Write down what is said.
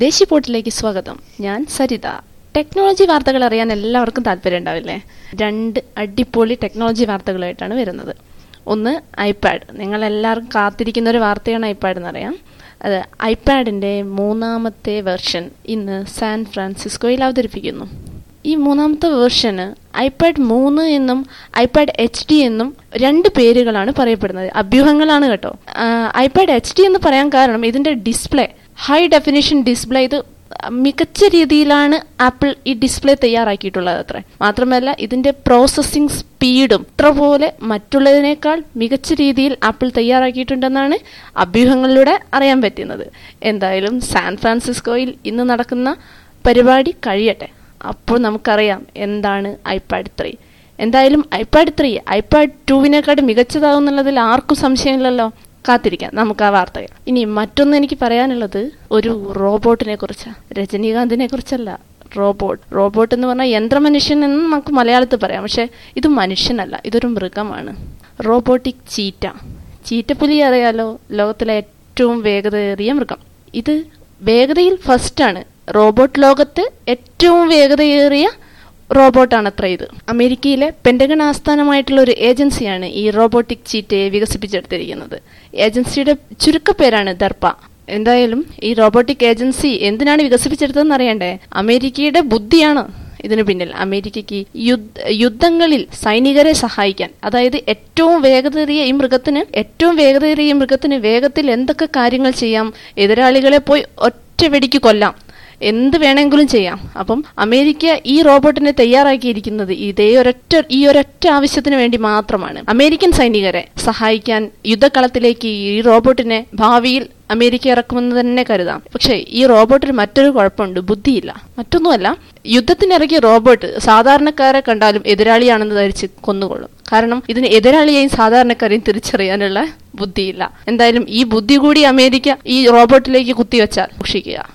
ദേശീയപോട്ടിലേക്ക് സ്വാഗതം ഞാൻ സരിത ടെക്നോളജി വാർത്തകൾ അറിയാൻ എല്ലാവർക്കും താല്പര്യം ഉണ്ടാവില്ലേ രണ്ട് അടിപൊളി ടെക്നോളജി വാർത്തകളായിട്ടാണ് വരുന്നത് ഒന്ന് ഐപാഡ് നിങ്ങൾ എല്ലാവർക്കും കാത്തിരിക്കുന്ന ഒരു വാർത്തയാണ് ഐപാഡ് എന്നറിയാം അത് ഐപാഡിൻ്റെ മൂന്നാമത്തെ വെർഷൻ ഇന്ന് സാൻ ഫ്രാൻസിസ്കോയിൽ അവതരിപ്പിക്കുന്നു ഈ മൂന്നാമത്തെ വേർഷന് ഐപാഡ് മൂന്ന് എന്നും ഐപാഡ് എച്ച് ഡി എന്നും രണ്ട് പേരുകളാണ് പറയപ്പെടുന്നത് അഭ്യൂഹങ്ങളാണ് കേട്ടോ ഐപാഡ് എച്ച് ഡി എന്ന് പറയാൻ കാരണം ഇതിന്റെ ഡിസ്പ്ലേ ഹൈ ഡെഫിനിഷൻ ഡിസ്പ്ലേ ഇത് മികച്ച രീതിയിലാണ് ആപ്പിൾ ഈ ഡിസ്പ്ലേ തയ്യാറാക്കിയിട്ടുള്ളത് അത്ര മാത്രമല്ല ഇതിന്റെ പ്രോസസ്സിംഗ് സ്പീഡും ഇത്ര പോലെ മറ്റുള്ളതിനേക്കാൾ മികച്ച രീതിയിൽ ആപ്പിൾ തയ്യാറാക്കിയിട്ടുണ്ടെന്നാണ് അഭ്യൂഹങ്ങളിലൂടെ അറിയാൻ പറ്റുന്നത് എന്തായാലും സാൻ ഫ്രാൻസിസ്കോയിൽ ഇന്ന് നടക്കുന്ന പരിപാടി കഴിയട്ടെ അപ്പോൾ നമുക്കറിയാം എന്താണ് ഐപാഡ് ത്രീ എന്തായാലും ഐപാഡ് ത്രീ ഐപാഡ് ടുവിനെക്കാട് മികച്ചതാവുന്നുള്ളതിൽ ആർക്കും സംശയമില്ലല്ലോ കാത്തിരിക്കാം നമുക്ക് ആ വാർത്തകൾ ഇനി മറ്റൊന്ന് എനിക്ക് പറയാനുള്ളത് ഒരു റോബോട്ടിനെ കുറിച്ചാണ് രജനീകാന്തിനെ കുറിച്ചല്ല റോബോട്ട് റോബോട്ട് എന്ന് പറഞ്ഞാൽ യന്ത്രമനുഷ്യൻ എന്ന് നമുക്ക് മലയാളത്തിൽ പറയാം പക്ഷെ ഇത് മനുഷ്യനല്ല ഇതൊരു മൃഗമാണ് റോബോട്ടിക് ചീറ്റ ചീറ്റപ്പുലി അറിയാലോ ലോകത്തിലെ ഏറ്റവും വേഗതയേറിയ മൃഗം ഇത് വേഗതയിൽ ഫസ്റ്റാണ് റോബോട്ട് ലോകത്ത് ഏറ്റവും വേഗതയേറിയ റോബോട്ടാണ് അത്ര ഇത് അമേരിക്കയിലെ പെൻഡഗൺ ആസ്ഥാനമായിട്ടുള്ള ഒരു ഏജൻസിയാണ് ഈ റോബോട്ടിക് ചീറ്റയെ വികസിപ്പിച്ചെടുത്തിരിക്കുന്നത് ഏജൻസിയുടെ ചുരുക്കപ്പേരാണ് ദർപ്പ എന്തായാലും ഈ റോബോട്ടിക് ഏജൻസി എന്തിനാണ് വികസിപ്പിച്ചെടുത്തതെന്ന് അറിയണ്ടേ അമേരിക്കയുടെ ബുദ്ധിയാണ് ഇതിനു പിന്നിൽ അമേരിക്കയ്ക്ക് യുദ്ധ യുദ്ധങ്ങളിൽ സൈനികരെ സഹായിക്കാൻ അതായത് ഏറ്റവും വേഗതയേറിയ ഈ മൃഗത്തിന് ഏറ്റവും വേഗതയേറിയ ഈ മൃഗത്തിന് വേഗത്തിൽ എന്തൊക്കെ കാര്യങ്ങൾ ചെയ്യാം എതിരാളികളെ പോയി ഒറ്റ വെടിക്ക് കൊല്ലാം എന്ത് വേണമെങ്കിലും ചെയ്യാം അപ്പം അമേരിക്ക ഈ റോബോട്ടിനെ തയ്യാറാക്കിയിരിക്കുന്നത് ഇതേ ഒരൊറ്റ ഈ ഒരൊറ്റ ആവശ്യത്തിന് വേണ്ടി മാത്രമാണ് അമേരിക്കൻ സൈനികരെ സഹായിക്കാൻ യുദ്ധകളത്തിലേക്ക് ഈ റോബോട്ടിനെ ഭാവിയിൽ അമേരിക്ക ഇറക്കുമെന്ന് തന്നെ കരുതാം പക്ഷേ ഈ റോബോട്ടിന് മറ്റൊരു കുഴപ്പമുണ്ട് ബുദ്ധിയില്ല മറ്റൊന്നുമല്ല യുദ്ധത്തിനിറങ്ങിയ റോബോട്ട് സാധാരണക്കാരെ കണ്ടാലും എതിരാളിയാണെന്ന് ധരിച്ച് കൊന്നുകൊള്ളും കാരണം ഇതിന് എതിരാളിയെയും സാധാരണക്കാരെയും തിരിച്ചറിയാനുള്ള ബുദ്ധിയില്ല എന്തായാലും ഈ ബുദ്ധി കൂടി അമേരിക്ക ഈ റോബോട്ടിലേക്ക് കുത്തിവെച്ചാൽ സൂക്ഷിക്കുക